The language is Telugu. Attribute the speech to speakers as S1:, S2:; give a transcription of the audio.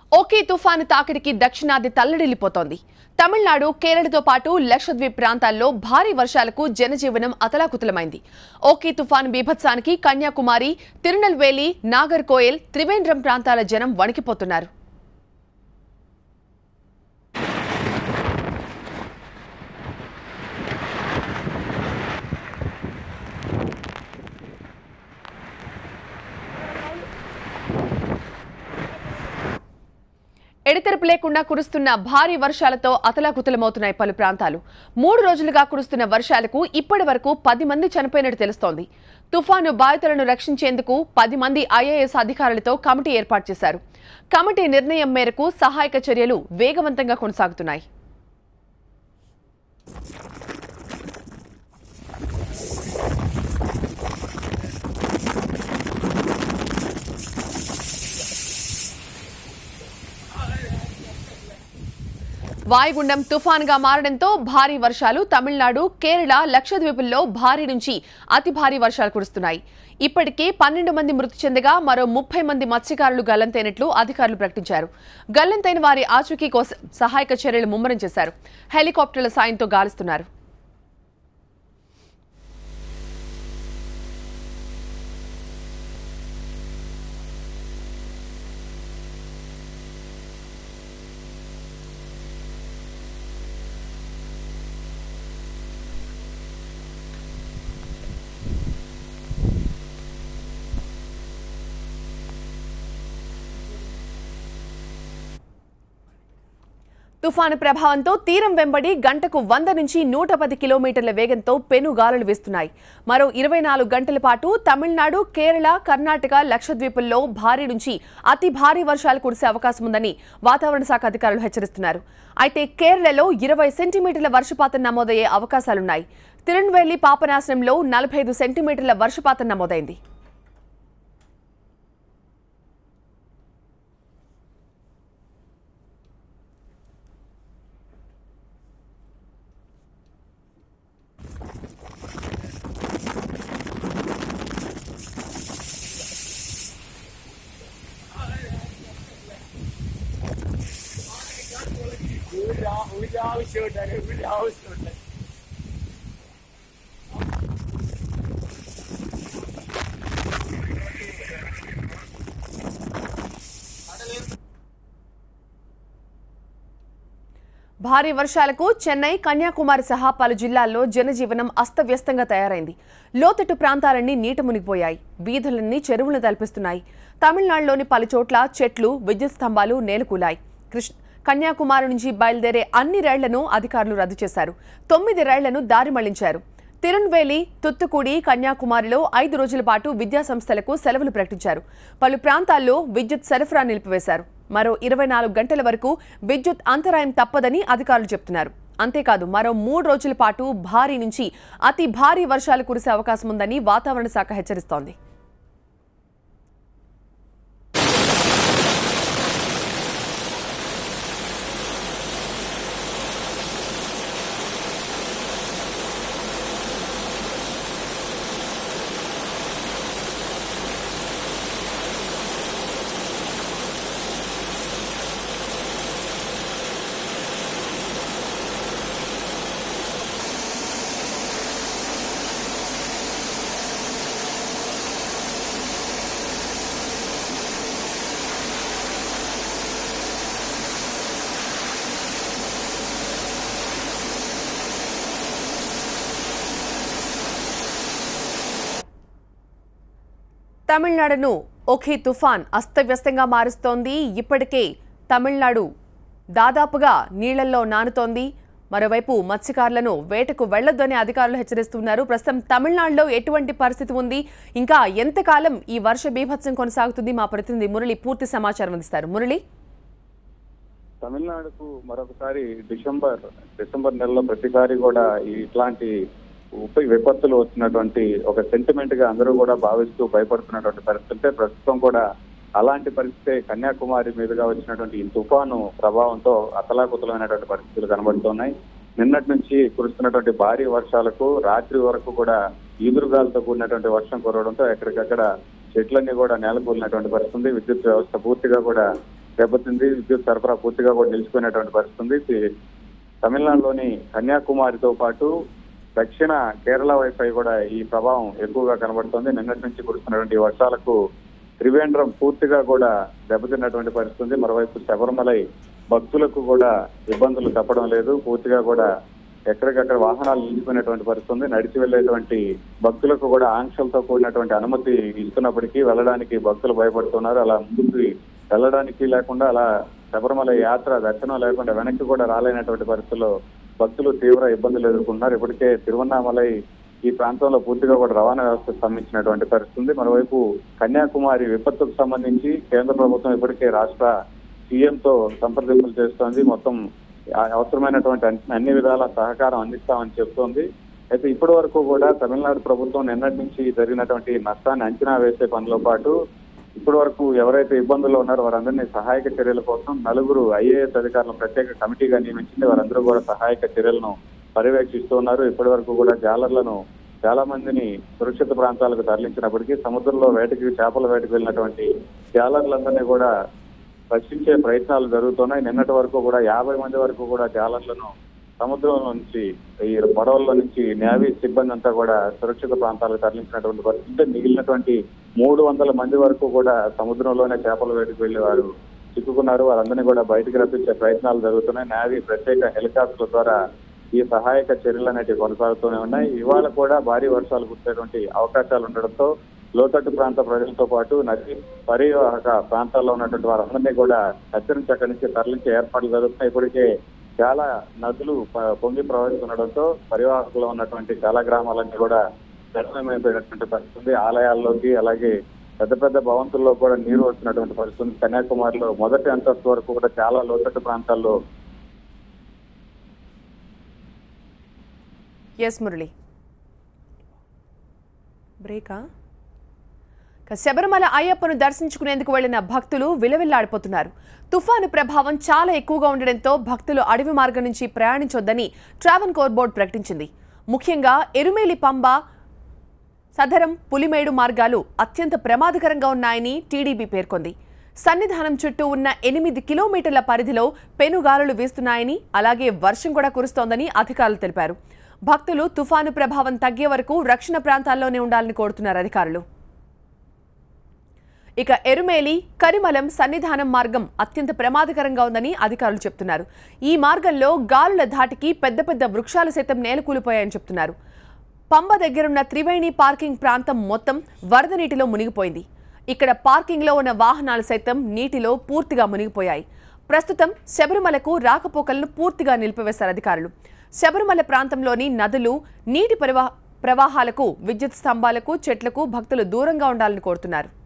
S1: ఓకే తుఫాను తాకిడికి దక్షిణాది తల్లడిల్లిపోతోంది తమిళనాడు కేరళతో పాటు లక్షద్వీప్ ప్రాంతాల్లో భారీ వర్షాలకు జనజీవనం అతలాకుతలమైంది ఓకే తుఫాను బీభత్సానికి కన్యాకుమారి తిరునల్వేలి నాగర్కోయల్ త్రివేంద్రం ప్రాంతాల జనం వణికిపోతున్నారు ఎడతెరపు లేకుండా కురుస్తున్న భారీ వర్షాలతో అతలాకుతలమవుతున్నాయి పలు ప్రాంతాలు మూడు రోజులుగా కురుస్తున్న వర్షాలకు ఇప్పటి వరకు పది మంది చనిపోయినట్టు తెలుస్తోంది తుఫాను బాధితులను రక్షించేందుకు పది మంది ఐఏఎస్ అధికారులతో కమిటీ ఏర్పాటు చేశారు కమిటీ నిర్ణయం మేరకు సహాయక చర్యలు వేగవంతంగా కొనసాగుతున్నాయి వాయుగుండం తుఫాన్గా మారడంతో భారీ వర్షాలు తమిళనాడు కేరళ లక్షద్వీపుల్లో భారీ నుంచి అతి భారీ వర్షాలు కురుస్తున్నాయి ఇప్పటికే పన్నెండు మంది మృతి చెందగా మరో ముప్పై మంది మత్స్యకారులు గల్లంతైనట్లు అధికారులు ప్రకటించారు గల్లంతైన వారి ఆచూకీ కోసం సహాయక చర్యలు ముమ్మరం చేశారు హెలికాప్టర్ల సాయంతో గాలిస్తున్నారు తుఫాను ప్రభావంతో తీరం వెంబడి గంటకు వంద నుంచి నూట పది కిలోమీటర్ల వేగంతో పెను గాలులు వీస్తున్నాయి మరో ఇరవై నాలుగు గంటల పాటు తమిళనాడు కేరళ కర్ణాటక లక్షద్వీపుల్లో భారీ నుంచి అతి భారీ వర్షాలు కురిసే అవకాశం ఉందని వాతావరణ శాఖ అధికారులు హెచ్చరిస్తున్నారు అయితే కేరళలో ఇరవై సెంటీమీటర్ల వర్షపాతం నమోదయ్యే అవకాశాలున్నాయి తిరుణ్వేలి పాపనాశనంలో నలభై ఐదు సెంటీమీటర్ల వర్షపాతం నమోదైంది భారీ వర్షాలకు చెన్నై కన్యాకుమారి సహా పలు జిల్లాల్లో జనజీవనం అస్తవ్యస్తంగా తయారైంది లోతట్టు ప్రాంతాలన్నీ నీట మునిగిపోయాయి వీధులన్నీ చెరువులను తలపిస్తున్నాయి తమిళనాడులోని పలు చోట్ల చెట్లు విద్యుత్ స్తంభాలు నేలకూలాయి కృష్ణ కన్యాకుమారి నుంచి బయలుదేరే అన్ని రైళ్లను అధికారులు రద్దు చేశారు తొమ్మిది రైళ్లను దారి మళ్లించారు తిరున్వేలి తుత్తుకుడి కన్యాకుమారిలో ఐదు రోజుల పాటు విద్యా సంస్థలకు సెలవులు ప్రకటించారు పలు ప్రాంతాల్లో విద్యుత్ సరఫరా నిలిపివేశారు మరో ఇరవై నాలుగు గంటల వరకు విద్యుత్ అంతరాయం తప్పదని అధికారులు చెబుతున్నారు అంతేకాదు మరో మూడు రోజుల పాటు భారీ నుంచి అతి భారీ వర్షాలు కురిసే అవకాశం ఉందని వాతావరణ శాఖ హెచ్చరిస్తోంది తమిళనాడును ఒకే తుఫాన్ అస్తవ్యస్తంగా మారుస్తోంది ఇప్పటికే తమిళనాడు దాదాపుగా నీళ్లలో నానుతోంది మరోవైపు మత్స్యకారులను వేటకు వెళ్లొద్దని అధికారులు హెచ్చరిస్తున్నారు ప్రస్తుతం తమిళనాడులో ఎటువంటి పరిస్థితి ఉంది ఇంకా ఎంతకాలం ఈ వర్ష బీభత్సం కొనసాగుతుంది మా ప్రతినిధి మురళి పూర్తి సమాచారం అందిస్తారు మురళి
S2: తమిళనాడుకు మరొకసారి డిసెంబర్ డిసెంబర్ నెలలో ప్రతిసారి కూడా ఈ ఇట్లాంటి ఉప విపత్తులు వచ్చినటువంటి ఒక సెంటిమెంట్ గా అందరూ కూడా భావిస్తూ భయపడుతున్నటువంటి పరిస్థితి ఉంటే ప్రస్తుతం కూడా అలాంటి పరిస్థితి కన్యాకుమారి మీదుగా వచ్చినటువంటి ఈ తుఫాను ప్రభావంతో అతలాకుతలమైనటువంటి పరిస్థితులు కనబడుతున్నాయి నిన్నటి నుంచి కురుస్తున్నటువంటి భారీ వర్షాలకు రాత్రి వరకు కూడా ఈదురుగాలతో కూడినటువంటి వర్షం కురవడంతో ఎక్కడికక్కడ చెట్లన్నీ కూడా నేలకూలినటువంటి పరిస్థితి ఉంది విద్యుత్ వ్యవస్థ పూర్తిగా కూడా దెబ్బతింది విద్యుత్ సరఫరా పూర్తిగా కూడా నిలిచిపోయినటువంటి పరిస్థితి ఉంది తి- తమిళనాడులోని కన్యాకుమారితో పాటు దక్షిణ కేరళ వైపై కూడా ఈ ప్రభావం ఎక్కువగా కనబడుతోంది నిన్నటి నుంచి కురుస్తున్నటువంటి ఈ వర్షాలకు త్రివేంద్రం పూర్తిగా కూడా దెబ్బతిన్నటువంటి పరిస్థితి ఉంది మరోవైపు శబరిమలై భక్తులకు కూడా ఇబ్బందులు తప్పడం లేదు పూర్తిగా కూడా ఎక్కడికక్కడ వాహనాలు నిలిచిపోయినటువంటి పరిస్థితి ఉంది నడిచి వెళ్ళేటువంటి భక్తులకు కూడా ఆంక్షలతో కూడినటువంటి అనుమతి ఇస్తున్నప్పటికీ వెళ్ళడానికి భక్తులు భయపడుతున్నారు అలా ముందుకు వెళ్ళడానికి లేకుండా అలా శబరిమల యాత్ర దర్శనం లేకుండా వెనక్కి కూడా రాలేనటువంటి పరిస్థితుల్లో భక్తులు తీవ్ర ఇబ్బందులు ఎదుర్కొంటున్నారు ఇప్పటికే తిరువన్నామలై ఈ ప్రాంతంలో పూర్తిగా కూడా రవాణా వ్యవస్థ స్తంభించినటువంటి పరిస్థితి ఉంది మరోవైపు కన్యాకుమారి విపత్తుకు సంబంధించి కేంద్ర ప్రభుత్వం ఇప్పటికే రాష్ట్ర సీఎం తో సంప్రదింపులు చేస్తోంది మొత్తం ఆ అవసరమైనటువంటి అన్ని- అన్ని విధాల సహకారం అందిస్తామని చెప్తోంది అయితే ఇప్పటి వరకు కూడా తమిళనాడు ప్రభుత్వం నిన్నటి నుంచి జరిగినటువంటి నష్టాన్ని అంచనా వేసే పనిలో పాటు ఇప్పటి వరకు ఎవరైతే ఇబ్బందుల్లో ఉన్నారో వారందరినీ సహాయక చర్యల కోసం నలుగురు ఐఏఎస్ అధికారులను ప్రత్యేక కమిటీగా నియమించింది వారందరూ కూడా సహాయక చర్యలను పర్యవేక్షిస్తూ ఉన్నారు ఇప్పటి వరకు కూడా జాలర్లను చాలా మందిని సురక్షిత ప్రాంతాలకు తరలించినప్పటికీ సముద్రంలో వేటకి చేపల వేటకు వెళ్ళినటువంటి జాలర్లందరినీ కూడా రక్షించే ప్రయత్నాలు జరుగుతున్నాయి నిన్నటి వరకు కూడా యాభై మంది వరకు కూడా జాలర్లను సముద్రం నుంచి ఈ పడవల్లో నుంచి నేవీ సిబ్బంది అంతా కూడా సురక్షిత ప్రాంతాలకు తరలించినటువంటి పరిస్థితి మిగిలినటువంటి మూడు వందల మంది వరకు కూడా సముద్రంలోనే చేపల వేటకు వెళ్లి వారు చిక్కుకున్నారు వారందరినీ కూడా బయటకు రప్పించే ప్రయత్నాలు జరుగుతున్నాయి నేవీ ప్రత్యేక హెలికాప్టర్ల ద్వారా ఈ సహాయక చర్యలు అనేవి కొనసాగుతూనే ఉన్నాయి ఇవాళ కూడా భారీ వర్షాలు కురిసేటువంటి అవకాశాలు ఉండడంతో లోతట్టు ప్రాంత ప్రజలతో పాటు నది పరివాహక ప్రాంతాల్లో ఉన్నటువంటి వారందరినీ కూడా హెచ్చరించి అక్కడి నుంచి తరలించే ఏర్పాట్లు జరుగుతున్నాయి ఇప్పటికే చాలా నదులు ప- పొంగి ప్రవహిస్తుండడంతో పరివాహకులో ఉన్నటువంటి చాలా గ్రామాలన్నీ కూడా జలమయమైపోయినటువంటి పరిస్థితి ఉంది. ఆలయాల్లోకి అలాగే పెద్ద పెద్ద భవంతుల్లో కూడా నీరు వచ్చినటువంటి పరిస్థితి ఉంది. కన్యాకుమారిలో మొదటి అంతస్తు వరకు కూడా చాలా లోతట్టు ప్రాంతాల్లో
S1: ఎస్ మురళి బ్రేకా ఇక శబరిమల అయ్యప్పను దర్శించుకునేందుకు వెళ్లిన భక్తులు విలవిల్లాడిపోతున్నారు తుఫాను ప్రభావం చాలా ఎక్కువగా ఉండడంతో భక్తులు అడవి మార్గం నుంచి ప్రయాణించొద్దని ట్రావెన్ కోర్ బోర్డు ప్రకటించింది ముఖ్యంగా ఎరుమేలి పంబ సదరం పులిమేడు మార్గాలు అత్యంత ప్రమాదకరంగా ఉన్నాయని టీడీపీ పేర్కొంది సన్నిధానం చుట్టూ ఉన్న ఎనిమిది కిలోమీటర్ల పరిధిలో పెనుగాలులు వీస్తున్నాయని అలాగే వర్షం కూడా కురుస్తోందని అధికారులు తెలిపారు భక్తులు తుఫాను ప్రభావం తగ్గే వరకు రక్షణ ప్రాంతాల్లోనే ఉండాలని కోరుతున్నారు అధికారులు ఇక ఎరుమేలి కరిమలం సన్నిధానం మార్గం అత్యంత ప్రమాదకరంగా ఉందని అధికారులు చెప్తున్నారు ఈ మార్గంలో గాలుల ధాటికి పెద్ద పెద్ద వృక్షాలు సైతం నేలకూలిపోయాయని చెప్తున్నారు పంబ దగ్గరున్న త్రివేణి పార్కింగ్ ప్రాంతం మొత్తం వరద నీటిలో మునిగిపోయింది ఇక్కడ పార్కింగ్లో ఉన్న వాహనాలు సైతం నీటిలో పూర్తిగా మునిగిపోయాయి ప్రస్తుతం శబరిమలకు రాకపోకలను పూర్తిగా నిలిపివేశారు అధికారులు శబరిమల ప్రాంతంలోని నదులు నీటి ప్రవా ప్రవాహాలకు విద్యుత్ స్తంభాలకు చెట్లకు భక్తులు దూరంగా ఉండాలని కోరుతున్నారు